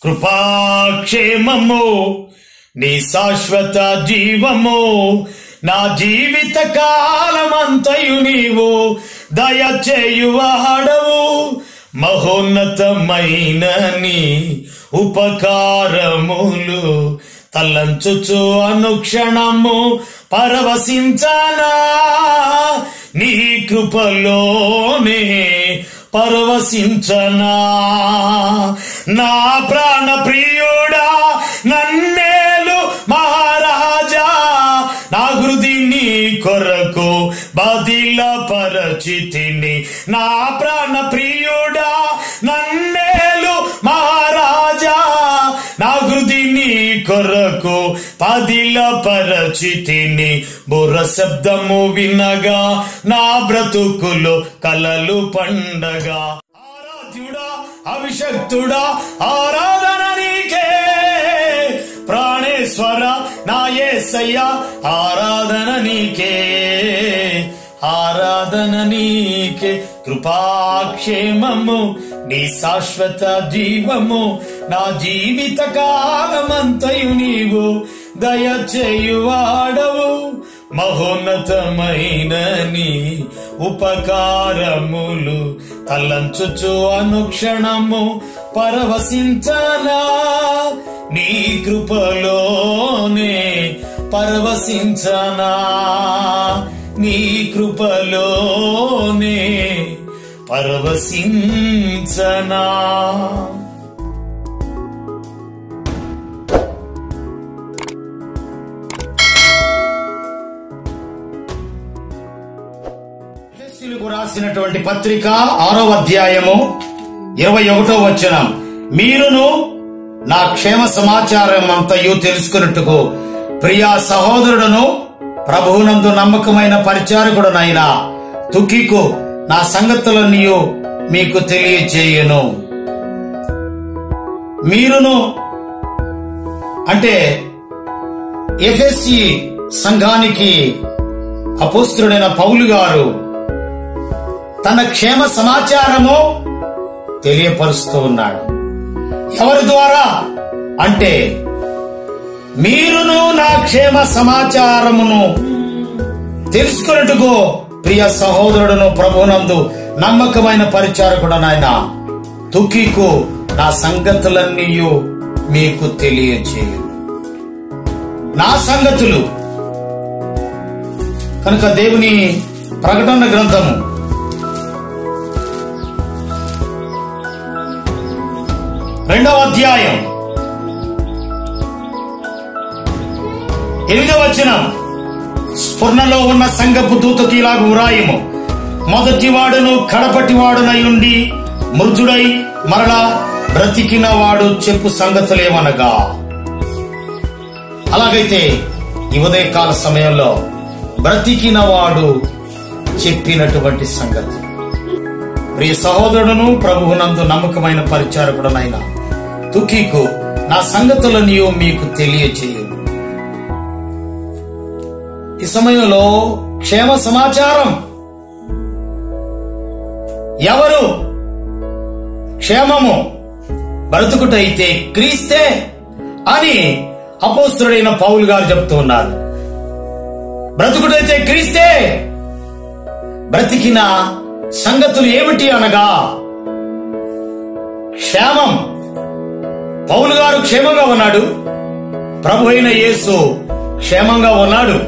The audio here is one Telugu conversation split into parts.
కృపాక్షేమము నీ శాశ్వత జీవము నా జీవిత కాలమంతయు నీవు దయచేయువాడవు మహోన్నతమైన నీ ఉపకారములు తలంచుచు అనుక్షణము పరవశించానా నీ కృపలోనే పరవశించనా నా ప్రాణ ప్రియుడా నన్నేలు మహారాజా నా హృది నీ కొరకు బదిల పరచితిని నా ప్రాణ ప్రియుడా నన్నేలు మహారాజా నా హృది నీ కొరకు పదిల పరచితిని బుర్ర శబ్దము వినగా నా బ్రతుకులు కలలు పండగా ఆరాధ్యుడా అభిషక్తుడా ఆరాధన నీకే ప్రాణేశ్వర నా యేసయ్య ఆరాధన నీకే ఆరాధన నీకే కృపాక్షేమము నీ శాశ్వత జీవము నా జీవిత కాలమంతయు నీవు దయచేయువాడవు మహోన్నతమైన నీ ఉపకారములు తలంచుచు అనుక్షణము పరవశించనా నీ కృపలోనే పరవశించనా నీ కృపలోనే పరవశించనా ఎఫెసీయులకు రాసినటువంటి పత్రిక ఆరో అధ్యాయము ఇరవై ఒకటో వచనం మీరును నా క్షేమ సమాచారం అంతయు తెలుసుకున్నట్టుకు ప్రియా సహోదరుడును ప్రభువునందు నమ్మకమైన పరిచారకుడునైన తుకికు నా సంగతులన్నీ మీకు తెలియచేయను మీరును అంటే ఎఫ్ఎస్సి సంఘానికి అపోస్తుడైన పౌలు గారు తన క్షేమ సమాచారము తెలియపరుస్తూ ఉన్నాడు ఎవరి ద్వారా అంటే మీరును నా క్షేమ సమాచారమును తెలుసుకున్నట్టుకు ప్రియ సహోదరుడును ప్రభునందు నమ్మకమైన పరిచారకుడు నాయన తుకికు నా సంగతులన్నీ మీకు తెలియచేయను నా సంగతులు కనుక దేవుని ప్రకటన గ్రంథము రెండవ అధ్యాయం ఎనిమిదవ వచనం స్ఫురణలో ఉన్న సంగపు దూతకి ఇలాగ వ్రాయము మొదటి వాడును కడపటి వాడునై ఉండి మృదుడై మరలా బ్రతికిన వాడు చెప్పు సంగతులేమనగా అలాగైతే ఈ ఉదయకాల సమయంలో బ్రతికిన వాడు చెప్పినటువంటి సంగతి ప్రియ సహోదరుడును ప్రభువునందు నమ్మకమైన పరిచారకుడునైన తుకీకు నా సంగతులను మీకు తెలియచేయు ఈ సమయంలో క్షేమ సమాచారం ఎవరు క్షేమము బ్రతుకుటైతే క్రీస్తే అని అపోస్తుడైన పౌలు గారు చెప్తూ ఉన్నారు బ్రతుకుటైతే క్రీస్తే బ్రతికిన సంగతులు ఏమిటి అనగా క్షేమం పౌలు గారు క్షేమంగా ఉన్నాడు ప్రభు అయిన యేసు క్షేమంగా ఉన్నాడు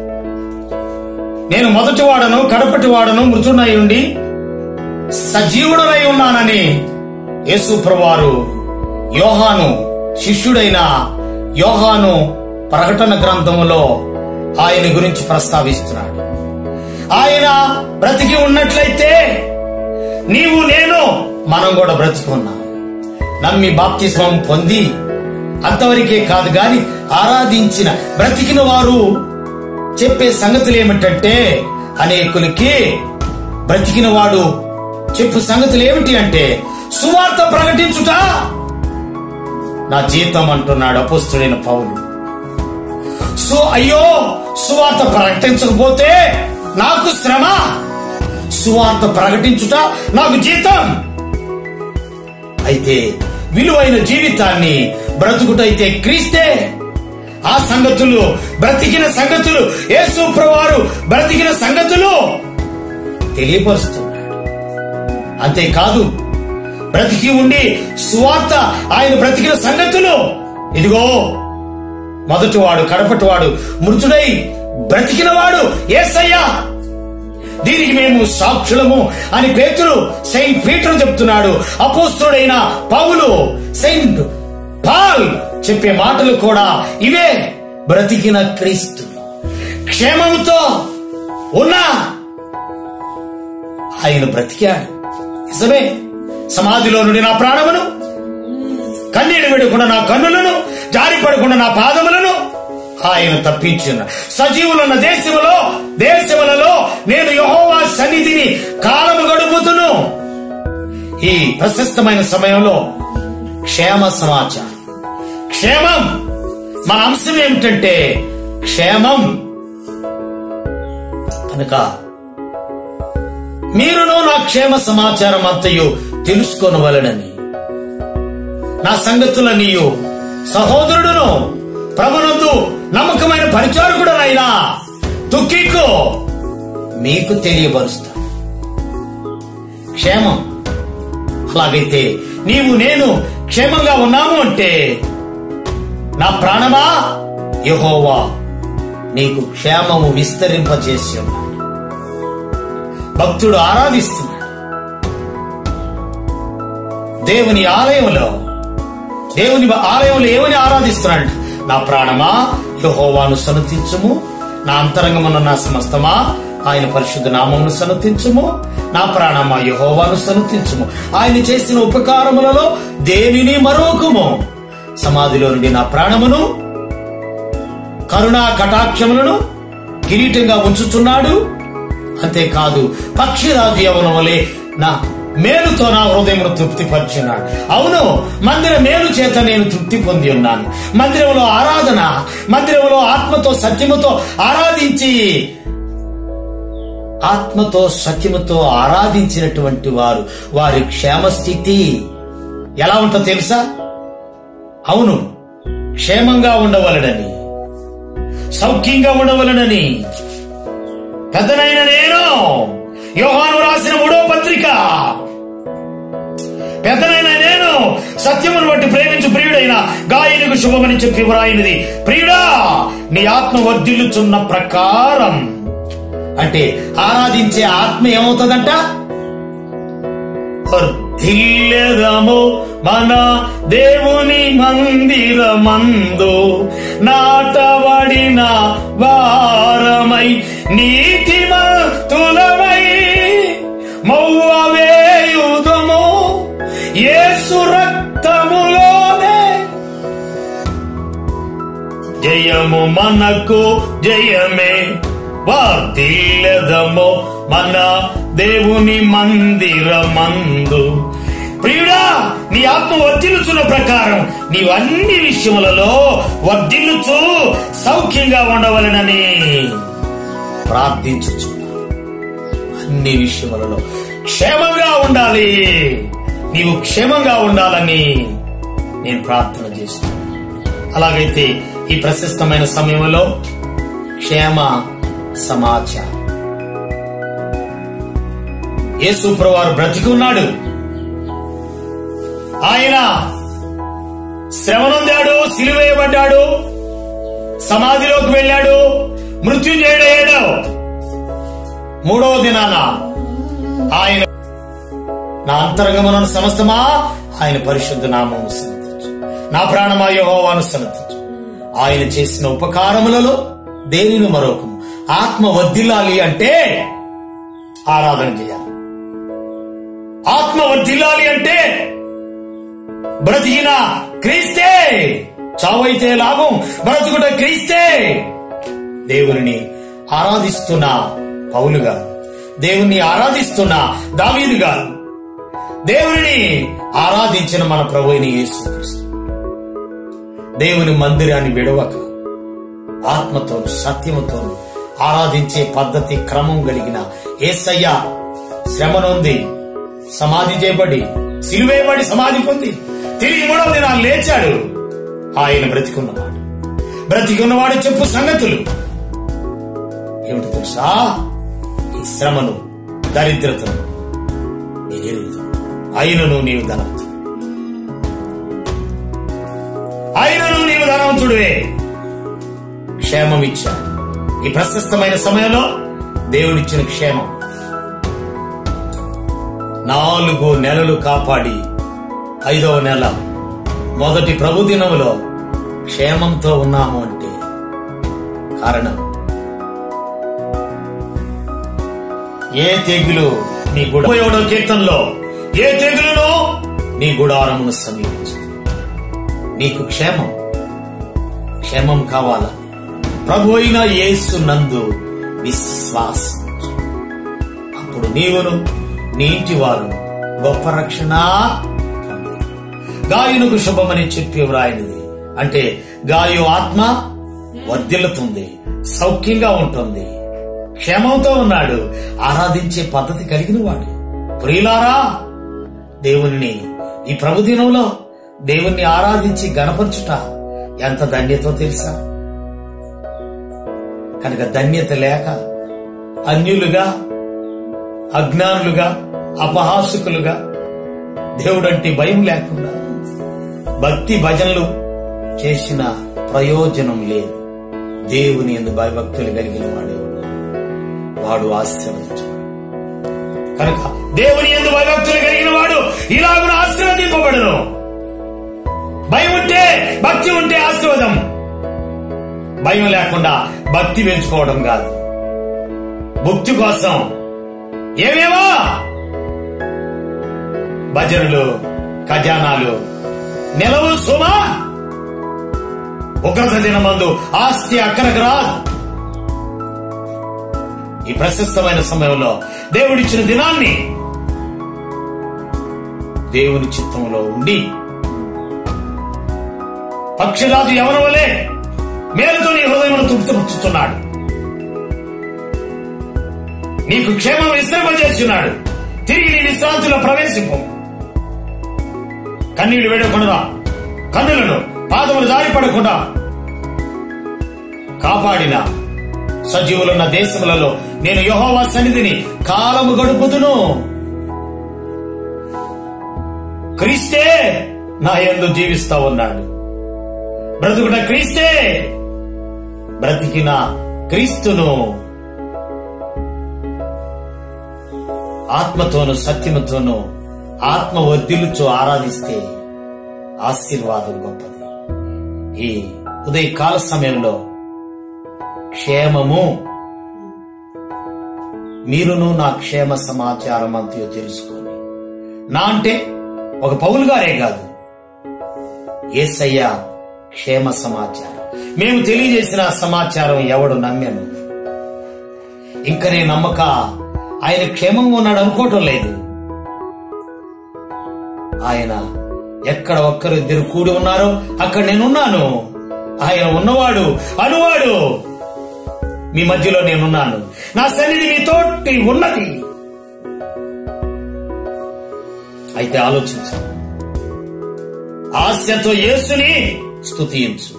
నేను మొదటి వాడను కడపటి వాడను మృతుడై ఉండి సజీవుడనై ఉన్నానని యేసు ప్రభువారు యోహాను శిష్యుడైన యోహాను ప్రకటన గ్రంథములో ఆయన గురించి ప్రస్తావిస్తున్నాడు ఆయన బ్రతికి ఉన్నట్లయితే నీవు నేను మనం కూడా బ్రతికి ఉన్నాం నమ్మి బాప్తిస్మం పొంది అంతవరకే కాదు గాని ఆరాధించిన బ్రతికిన వారు చెప్పే సంగతులు ఏమిటంటే అనేకులకి బ్రతికిన వాడు చెప్పు సంగతులు ఏమిటి అంటే సువార్త ప్రకటించుట నా జీతం అంటున్నాడు అపోస్తుడైన పౌలు సో అయ్యో సువార్త ప్రకటించకపోతే నాకు శ్రమ సువార్త ప్రకటించుట నాకు జీతం అయితే విలువైన జీవితాన్ని బ్రతుకుటైతే క్రీస్తే ఆ సంగతులు బ్రతికిన సంగతులు యేసు ప్రభువారు బ్రతికిన సంగతులు తెలియపరుస్తున్నాడు అంతేకాదు బ్రతికి ఉండి సువార్త ఆయన బ్రతికిన సంగతులు ఇదిగో మొదటివాడు కడపటివాడు మృతుడై బ్రతికినవాడు ఏసయ్యా దీనికి మేము సాక్షులము అని పేతురు సెయింట్ పీటర్ చెప్తున్నాడు అపోస్తుడైన పౌలు సెయింట్ పాల్ చెప్పే మాటలు కూడా ఇవే బ్రతికిన క్రీస్తు క్షేమముతో ఉన్నా ఆయన బ్రతికాడు నిజమే సమాధిలో నుండి నా ప్రాణమును కన్నీడు విడకుండా నా కన్నులను జారిపడకుండా నా పాదములను ఆయన తప్పించిన సజీవులున్న దేశములో దేశములలో నేను యహోవా సన్నిధిని కాలము గడుపుతును ఈ ప్రశస్తమైన సమయంలో క్షేమ సమాచారం క్షేమం మన అంశం ఏమిటంటే క్షేమం కనుక మీరును నా క్షేమ సమాచారం అంతయు తెలుసుకొనవలనని నా సంగతులనియు సహోదరుడును ప్రభునందు నమ్మకమైన పరిచారకుడనైనా తుక్కికు మీకు తెలియపరుస్తా క్షేమం అలాగైతే నీవు నేను క్షేమంగా ఉన్నాము అంటే నా ప్రాణమా యహోవా నీకు క్షేమము విస్తరింపజేసి ఉన్నాడు భక్తుడు ఆరాధిస్తున్నాడు దేవుని ఆలయంలో దేవుని ఆలయంలో ఏమని ఆరాధిస్తున్నాడు నా ప్రాణమా యహోవాను సనుతించుము నా అంతరంగమున్న నా సమస్తమా ఆయన పరిశుద్ధ నామమును సనుతించుము నా ప్రాణమా యహోవాను సనుతించుము ఆయన చేసిన ఉపకారములలో దేనిని మరొకము సమాధిలో నుండి నా ప్రాణమును కరుణా కటాక్షములను కిరీటంగా ఉంచుచున్నాడు అంతేకాదు పక్షిరాజు యవనం వలె నా మేలుతో నా హృదయమును తృప్తిపరిచున్నాడు అవును మందిర మేలు చేత నేను తృప్తి పొంది ఉన్నాను మందిరంలో ఆరాధన మందిరంలో ఆత్మతో సత్యముతో ఆరాధించి ఆత్మతో సత్యముతో ఆరాధించినటువంటి వారు వారి క్షేమస్థితి ఎలా ఉంటుందో తెలుసా అవును క్షేమంగా ఉండవలనని సౌఖ్యంగా ఉండవలనని పెద్దనైన నేను యోహాను రాసిన మూడో పత్రిక పెద్దనైన నేను సత్యమును బట్టి ప్రేమించు ప్రియుడైన గాయనికి శుభమని చెప్పి వ్రాయినది ప్రియుడా నీ ఆత్మ వర్ధిల్లుచున్న ప్రకారం అంటే ఆరాధించే ఆత్మ ఏమవుతుందంట వర్ధిల్లెదము మన దేవుని మందిరమందు నాటబడిన వారమై నీతిమంతులమై మౌవేయుధము యేసు రక్తములోనే జయము మనకు జయమే వర్ధిల్లెదము మన దేవుని మందిరమందు ప్రియుడా నీ ఆత్మ వర్ధిల్లుచున్న ప్రకారం నీవు అన్ని విషయములలో వర్ధిల్లుచు సౌఖ్యంగా ఉండవలనని ప్రార్థించుచు అన్ని విషయములలో క్షేమంగా ఉండాలి నీవు క్షేమంగా ఉండాలని నేను ప్రార్థన చేస్తాను అలాగైతే ఈ ప్రశస్తమైన సమయంలో క్షేమ సమాచారం యేసు ప్రభువారు బ్రతికి ఉన్నాడు ఆయన శ్రమనొందాడు సిలువేయబడ్డాడు సమాధిలోకి వెళ్ళాడు మృత్యుంజయుడయ్యాడు మూడవ దినాన ఆయన నా అంతరంగమున సమస్తమా ఆయన పరిశుద్ధ నామము సన్నతించు నా ప్రాణమా యెహోవాను సన్నతించు ఆయన చేసిన ఉపకారములలో దేనిని మరొకము ఆత్మ వర్ధిల్లాలి అంటే ఆరాధన చేయాలి ఆత్మ వర్ధిల్లాలి అంటే బ్రతికిన క్రీస్తే చావైతే లాభం బ్రతుకుట క్రీస్తే దేవుని ఆరాధిస్తున్న పౌలు గారు దేవుణ్ణి ఆరాధిస్తున్న దావీదు గారు దేవుని ఆరాధించిన మన ప్రభు అయిన యేసుక్రీస్తు దేవుని మందిరాన్ని విడవక ఆత్మతో సత్యముతో ఆరాధించే పద్ధతి క్రమం కలిగిన ఏసయ్య శ్రమ నొంది సమాధి చేయబడి సిలువేయబడి సమాధి పొంది తిరిగి మూడవ దినాలు లేచాడు ఆయన బ్రతికున్నవాడు బ్రతికున్నవాడు చెప్పు సంగతులు ఏమిటి తెలుసా ఈ శ్రమను దరిద్రతను నేను ఎరుగుదు అయినను నీవు ధనవంతుడు అయినను నీవు ధనవంతుడివే క్షేమం ఇచ్చాడు ఈ ప్రశస్తమైన సమయంలో దేవుడిచ్చిన క్షేమం నాలుగు నెలలు కాపాడి ఐదవ నెల మొదటి ప్రభు దినములో క్షేమంతో ఉన్నాము అంటే కారణం ఏ తెగులు నీ గుడ ఏడో కీర్తనలో ఏ తెగులును నీ గుడారమును సమీపించు నీకు క్షేమం క్షేమం కావాలా ప్రభు అయిన యేసు నందు విశ్వాసం ఉంచు. అప్పుడు నీవును నీ ఇంటి వారు గొప్ప రక్షణ పొందుదురు. గాయనుకు శుభమని చెప్పి వ్రాయినది అంటే గాయు ఆత్మ వర్ధిల్లుతుంది సౌఖ్యంగా ఉంటుంది క్షేమంతో ఉన్నాడు ఆరాధించే పద్ధతి కలిగిన వాడు ప్రియులారా దేవుణ్ణి ఈ ప్రభుదినంలో దేవుణ్ణి ఆరాధించి గణపరచుట ఎంత ధన్యతో తెలుసా కనుక ధన్యత లేక అన్యులుగా అజ్ఞానులుగా అపహాసుకులుగా దేవుడంటే భయం లేకుండా భక్తి భజనలు చేసిన ప్రయోజనం లేదు దేవుని ఎందు భయభక్తులు కలిగిన వాడేవాడు వాడు ఆశీర్వదించు కనుక దేవుని ఎందు భయభక్తులు కలిగిన వాడు ఇలాగున ఆశీర్వదింపబడును భయం ఉంటే భక్తి ఉంటే ఆశీర్వదం భయం లేకుండా భక్తి పెంచుకోవడం కాదు భక్తి కోసం ఏమేమో భజనలు ఖజానాలు నిలవు సుమా ఉగ్రత దినమందు ఆస్తి అక్కరకు రాదు ఈ ప్రశస్తమైన సమయంలో దేవుడిచ్చిన దినాన్ని దేవుని చిత్తంలో ఉండి పక్షిరాజు ఎవరి వలె మేలుతో నీ హృదయమును తృప్తిపరుచుతున్నాడు నీకు క్షేమం విశ్రమజేస్తున్నాడు తిరిగి నీ విశ్రాంతిలో ప్రవేశింపు కన్నీళ్లు వేడకుండా కన్నులను పాదములు జారిపడకుండా కాపాడిన సజీవులున్న దేశములలో నేను యెహోవా సన్నిధిని కాలము గడుపుదును క్రీస్తే నా యందు జీవిస్తా ఉన్నాడు బ్రతుకుట క్రీస్తే బ్రతికిన క్రీస్తును ఆత్మతోను సత్యముతోను ఆత్మ వర్ధిల్లుచు ఆరాధిస్తే ఆశీర్వాదం గొప్పది ఈ ఉదయకాల సమయంలో క్షేమము మీరును నా క్షేమ సమాచారం అంతయో తెలుసుకొని నా అంటే ఒక పౌలు గారే కాదు ఏసయ్య క్షేమ సమాచారం మేము తెలియజేసిన సమాచారం ఎవడు నమ్మాను ఇంకా నేను నమ్మక ఆయన క్షేమంగా ఉన్నాడు అనుకోవటం లేదు ఆయన ఎక్కడ ఒక్కరు ఇద్దరు కూడి ఉన్నారో అక్కడ నేనున్నాను ఆయన ఉన్నవాడు అనువాడు మీ మధ్యలో నేనున్నాను నా సన్నిధి మీ తోటి ఉన్నది అయితే ఆలోచించు ఆశతో యేసుని స్తుతించు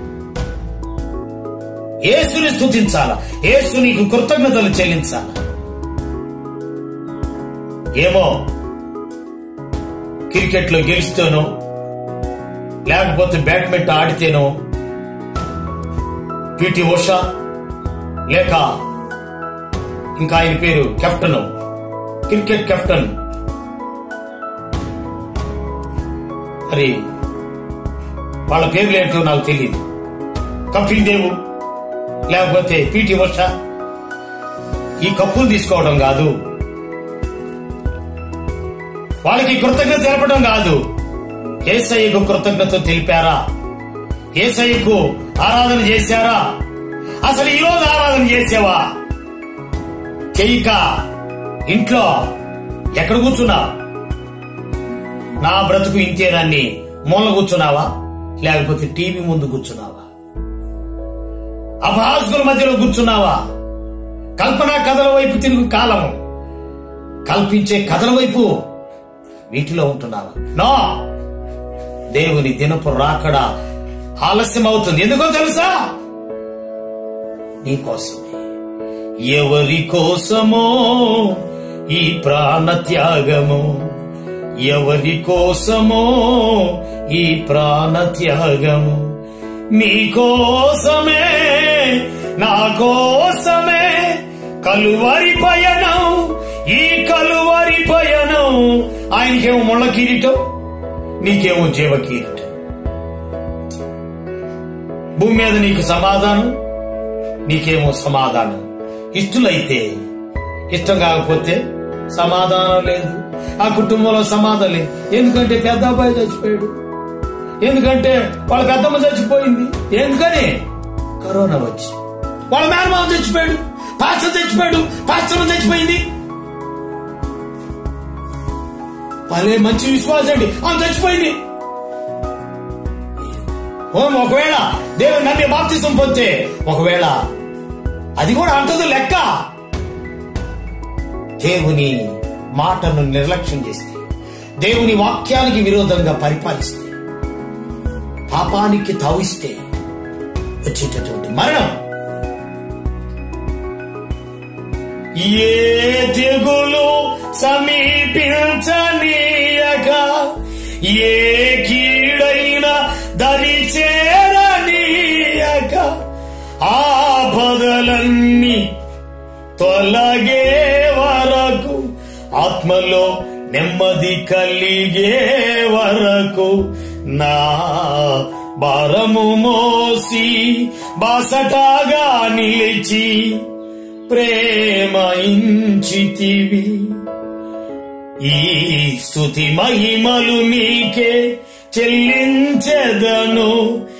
యేసుని స్తుతించాల యేసు నీకు కృతజ్ఞతలు చెల్లించాల ఏమో క్రికెట్ లో గెలిస్తేనో లేకపోతే బ్యాడ్మింటన్ ఆడితేనో పిటి ఉషా లేక ఇంకా ఆయన పేరు కెప్టెన్ క్రికెట్ కెప్టెన్ మరి వాళ్ళ పేర్లు ఏంటో నాకు తెలియదు కపిల్ దేవ్ లేకపోతే పిటి ఉష ఈ కప్పులు తీసుకోవడం కాదు వాళ్ళకి కృతజ్ఞత తెలపడం కాదు ఏసయ్యకు కృతజ్ఞత తెలిపారా ఏసయ్యకు ఆరాధన చేశారా అసలు ఈ రోజు ఆరాధన చేసావా చెయ్యక ఇంట్లో ఎక్కడ కూర్చున్నా నా బ్రతుకు ఇంతేదాన్ని మూల కూర్చున్నావా లేకపోతే టీవీ ముందు కూర్చున్నావా అపహాసుకుల మధ్యలో కూర్చున్నావా కల్పనా కథల వైపు తిరుగు కాలము కల్పించే కథల వైపు వీటిలో ఉంటున్నావా నో దేవుని దినపు రాకడ ఆలస్యం అవుతుంది ఎందుకో తెలుసా నీ కోసమే ఎవరి కోసమో ఈ ప్రాణ త్యాగము ఎవరి కోసమో ఈ ప్రాణ త్యాగము నీ కోసమే నా కోసమే కలువరి పయనం ఈ కలువరి పయనం ఆయనకేమో ముళ్ళ కిరీటం నీకేమో జీవ కిరీటం భూమి మీద నీకు సమాధానం నీకేమో సమాధానం ఇష్టలైతే ఇష్టం కాకపోతే సమాధానం లేదు ఆ కుటుంబంలో సమాధానం లేదు ఎందుకంటే పెద్ద అబ్బాయి చచ్చిపోయాడు ఎందుకంటే వాళ్ళ పెద్దమ్మ చచ్చిపోయింది ఎందుకని కరోనా వచ్చి వాళ్ళ మేనమామ చచ్చిపోయాడు పాస్టర్ చచ్చిపోయాడు పాస్టర్ చచ్చిపోయింది భలే మంచి విశ్వాసం అండి ఆమె చచ్చిపోయింది ఓ ఒకవేళ దేవుడు నమ్మి బాప్తిసం పొందితే ఒకవేళ అది కూడా అంటదు లెక్క దేవుని మాటను నిర్లక్ష్యం చేస్తే దేవుని వాక్యానికి విరోధంగా పరిపాలిస్తే పాపానికి తావిస్తే వచ్చేటటువంటి మరణం ఏ తెగులు సమీపించనీయక ఏ కీడైన దరి చేరనీయక ఆపదలన్నీ తొలగే వరకు ఆత్మలో నెమ్మది కలిగే వరకు నా భారము మోసి బాసటాగా నిలిచి ప్రేమయించితివి ఈ స్థుతి మహిమలు నీకే చెల్లించెదను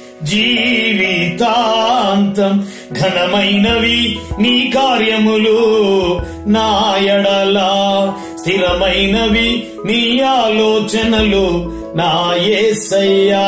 జీవితాంతం ఘనమైనవి నీ కార్యములు నా ఎడల స్థిరమైనవి నీ ఆలోచనలు నా యేసయ్యా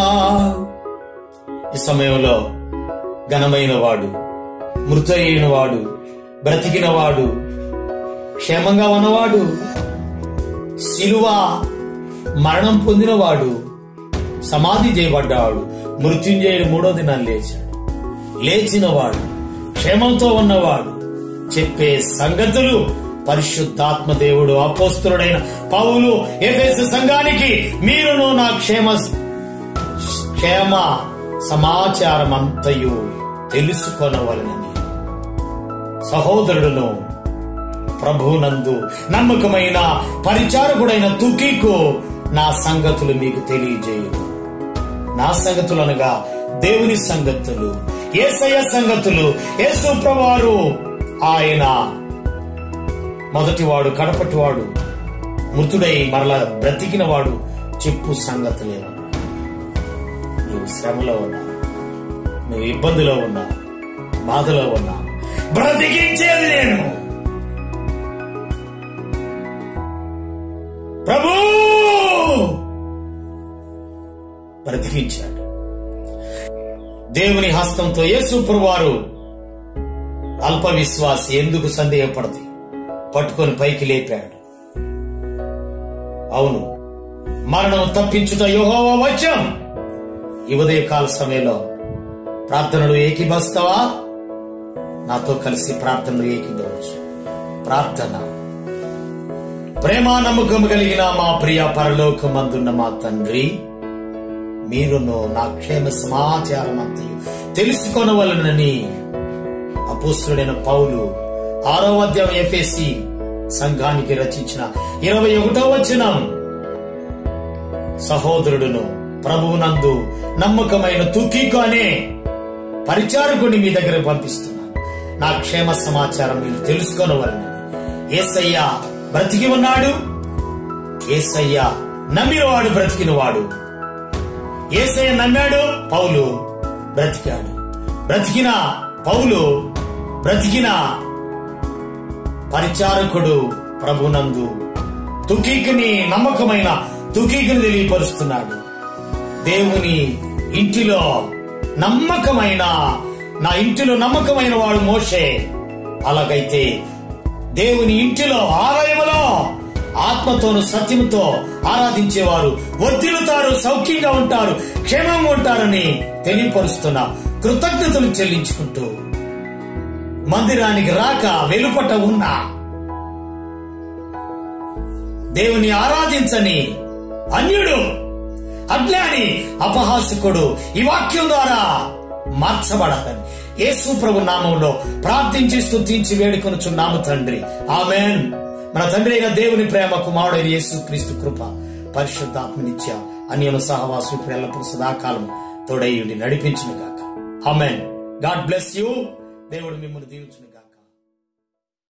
ఈ సమయంలో ఘనమైన వాడు మృతయిన వాడు బ్రతికిన వాడు క్షేమంగా ఉన్నవాడు శిలువ మరణం పొందినవాడు సమాధి చేయబడ్డవాడు మృత్యుంజయుడు మూడో దినాన్ని లేచాడు లేచినవాడు క్షేమంతో ఉన్నవాడు చెప్పే సంగతులు పరిశుద్ధాత్మ దేవుడు అపోస్తుడైన పౌలు ఎఫెసు సంఘానికి మీరును నా క్షేమ క్షేమ సమాచారం అంతయు తెలుసుకొనవలనని సహోదరుడును ప్రభునందు నమ్మకమైన పరిచారకుడైన తుకీకు నా సంగతులు మీకు తెలియజేయదు నా సంగతులు అనగా దేవుని సంగతులు ఏసయ్య సంగతులు యేసు ప్రభువారు ఆయన మొదటివాడు కడపటివాడు మృతుడై మరలా బ్రతికినవాడు చెప్పు సంగతులేమన్నా నువ్వు శ్రమలో ఉన్నా నువ్వు ఇబ్బందిలో ఉన్నా బాధలో ఉన్నా బ్రతికించేది నేను ప్రభు బ్రతికించాడు దేవుని హస్తంతో యేసు వారు అల్ప విశ్వాసి ఎందుకు సందేహపడది పట్టుకొని పైకి లేపాడు అవును మరణం తప్పించుట యోహోవా వచ్చాం ఈ ఉదయకాల సమయంలో ప్రార్థనలు ఏకీభవిస్తావా నాతో కలిసి ప్రార్థనలు ఏకీభవచ్చు ప్రార్థన ప్రేమ నమ్మకం కలిగిన మా ప్రియ పరలోకమందున్న మా తండ్రి మీరును నా క్షేమ సమాచారం అంతయు తెలుసుకొనవలనని అపోస్తుడైన పౌలు ఆరో అధ్యాయం ఎఫ్ఎసి సంఘానికి రచించిన ఇరవై ఒకటో వచనం సహోదరుడును ప్రభువునందు నమ్మకమైన తుకీకు అనే పరిచారకుని మీ దగ్గర పంపిస్తున్నాను నా క్షేమ సమాచారం మీరు తెలుసుకోనవలని ఏసయ్య బ్రతికి ఉన్నాడు ఏసయ్య నమ్మినవాడు బ్రతికినవాడు ఏసయ్య నమ్మాడు పౌలు బ్రతికాడు బ్రతికిన పౌలు బ్రతికిన పరిచారకుడు ప్రభునందు తుకీకుని నమ్మకమైన తుకీకుని తెలియపరుస్తున్నాడు దేవుని ఇంటిలో నమ్మకమైన నా ఇంటిలో నమ్మకమైన వాడు మోషే అలాగైతే దేవుని ఇంటిలో ఆలయములో ఆత్మతోను సత్యముతో ఆరాధించేవారు వర్ధిల్లుతారు సౌఖ్యంగా ఉంటారు క్షేమంగా ఉంటారని తెలియపరుస్తున్నా కృతజ్ఞతలు చెల్లించుకుంటూ మందిరానికి రాక వెలుపట ఉన్న దేవుని ఆరాధించని అన్యుడు అజ్ఞాని అపహాసకుడు ఈ వాక్యం ద్వారా మార్చబడాలని యేసు ప్రభు నామంలో ప్రార్థించి స్తుతించి వేడుకొనుచున్నాము తండ్రి ఆమెన్ మన తండ్రి అయిన దేవుని ప్రేమ కుమారుడైన యేసు క్రీస్తు కృప పరిశుద్ధాత్మనిత్య అన్యుల సహవాసు ప్రేలప్పుడు సదాకాలం తోడై ఉండి నడిపించును గాక ఆమెన్ గాడ్ బ్లెస్ యూ దేవుడు మిమ్మల్ని దీవించును గాక